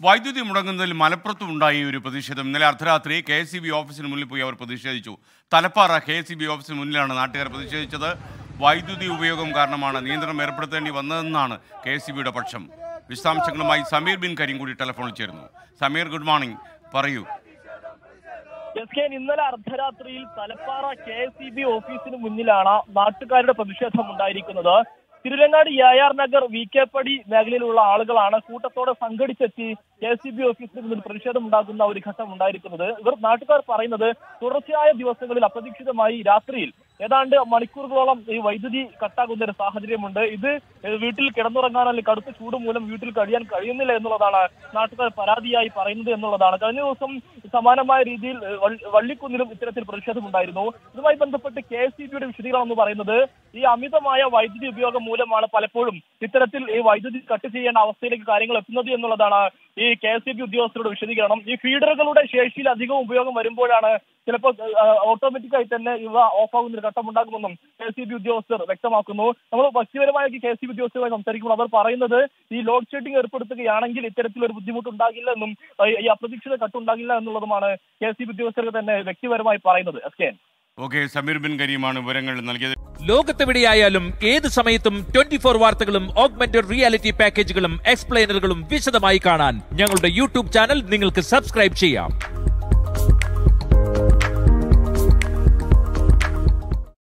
വൈദ്യുതി മുടങ്ങുന്നതിൽ മലപ്പുറത്തും ഉണ്ടായി ഒരു പ്രതിഷേധം ഇന്നലെ അർദ്ധരാത്രി കെ എസ് സി ബി ഓഫീസിന് മുന്നിൽ പോയി അവർ പ്രതിഷേധിച്ചു Thalappara K S C B ഓഫീസിന് മുന്നിലാണ് നാട്ടുകാർ പ്രതിഷേധിച്ചത് വൈദ്യുതി ഉപയോഗം കാരണമാണ് നിയന്ത്രണം ഏർപ്പെടുത്തേണ്ടി വന്നതെന്നാണ് കെ എസ് സി ബിയുടെ പക്ഷം വിശദാംശങ്ങളുമായി സമീർ ബിൻ കരീം കൂടി ടെലിഫോണിൽ ചേരുന്നു സമീർ ഗുഡ് മോർണിംഗ് പറയൂ എസ് കെ ഇന്നലെ അർദ്ധരാത്രിയിൽ Thalappara K S E B ഓഫീസിന് മുന്നിലാണ് നാട്ടുകാരുടെ പ്രതിഷേധം ഉണ്ടായിരിക്കുന്നത് തിരുരങ്ങാട് യായാർ നഗർ വി കെ പടി മേഖലയിലുള്ള ആളുകളാണ് കൂട്ടത്തോടെ സംഘടിച്ചെത്തി കെ എസ് ഇ ബി ഓഫീസിന് മുന്നിൽ പ്രതിഷേധം ഉണ്ടാകുന്ന ഒരു ഘട്ടം ഉണ്ടായിരിക്കുന്നത് ഇവർ നാട്ടുകാർ പറയുന്നത് തുടർച്ചയായ ദിവസങ്ങളിൽ അപ്രതീക്ഷിതമായി രാത്രിയിൽ ഏതാണ്ട് മണിക്കൂറുകളോളം ഈ വൈദ്യുതി കട്ടാകുന്ന ഒരു സാഹചര്യമുണ്ട് ഇത് വീട്ടിൽ കിടന്നുറങ്ങാൻ അല്ലെങ്കിൽ കടുത്ത ചൂട് മൂലം വീട്ടിൽ കഴിയാൻ കഴിയുന്നില്ല എന്നുള്ളതാണ് നാട്ടുകാർ പരാതിയായി പറയുന്നത് എന്നുള്ളതാണ് കഴിഞ്ഞ ദിവസം സമാനമായ രീതിയിൽ ഏഹ്, വള്ളി- വള്ളിക്കുന്നിലും ഇത്തരത്തിൽ പ്രതിഷേധമുണ്ടായിരുന്നു ഇതുമായി ബന്ധപ്പെട്ട് കെ എസ് സി ബിയുടെ വിശദീകരണം എന്ന് പറയുന്നത് ഈ അമിതമായ വൈദ്യുതി ഉപയോഗം മൂലമാണ് പലപ്പോഴും ഇത്തരത്തിൽ ഈ വൈദ്യുതി കട്ട് ചെയ്യേണ്ട അവസ്ഥയിലേക്ക് കാര്യങ്ങൾ എത്തുന്നത് എന്നുള്ളതാണ് ഈ കെ എസ് സി ബി ഉദ്യോഗസ്ഥരുടെ വിശദീകരണം ഈ ഫീഡറുകളുടെ ശേഷിയിൽ അധികം ഉപയോഗം വരുമ്പോഴാണ് ചിലപ്പോൾ ഓട്ടോമാറ്റിക്കായി തന്നെ ഇവ ഓഫാകുന്ന ഒരു ഘട്ടം ഉണ്ടാകുമെന്നും കെ സി ബി ഉദ്യോഗസ്ഥർ വ്യക്തമാക്കുന്നു നമ്മൾ വ്യക്തിപരമായി കെ സി ബി ഉദ്യോഗസ്ഥരുമായി സംസാരിക്കുമ്പോൾ അവർ പറയുന്നത് ഈ ലോഡ് ഷെഡിംഗ് ഏർപ്പെടുത്തുകയാണെങ്കിൽ ഇത്തരത്തിലൊരു ബുദ്ധിമുട്ട് ഉണ്ടാകില്ല എന്നും ഏഹ്, ഈ അപ്രതീക്ഷിത കട്ടുണ്ടാകില്ല എന്നുള്ളതുമാണ് കെ സി ബി ഉദ്യോഗസ്ഥർക്ക് തന്നെ വ്യക്തിപരമായി പറയുന്നത് എസ് കെ ഓക്കെ സമീർ ബിൻ കരീമാണ് വിവരങ്ങൾ നൽകിയത് ലോകത്തെവിടെയായാലും ഏത് സമയത്തും ട്വന്റി ഫോർ വാർത്തകളും ഓഗ്മെന്റഡ് റിയാലിറ്റി പാക്കേജുകളും എക്സ്പ്ലെയിനറുകളും വിശദമായി കാണാൻ ഞങ്ങളുടെ യൂട്യൂബ് ചാനൽ നിങ്ങൾക്ക് സബ്സ്ക്രൈബ് ചെയ്യാം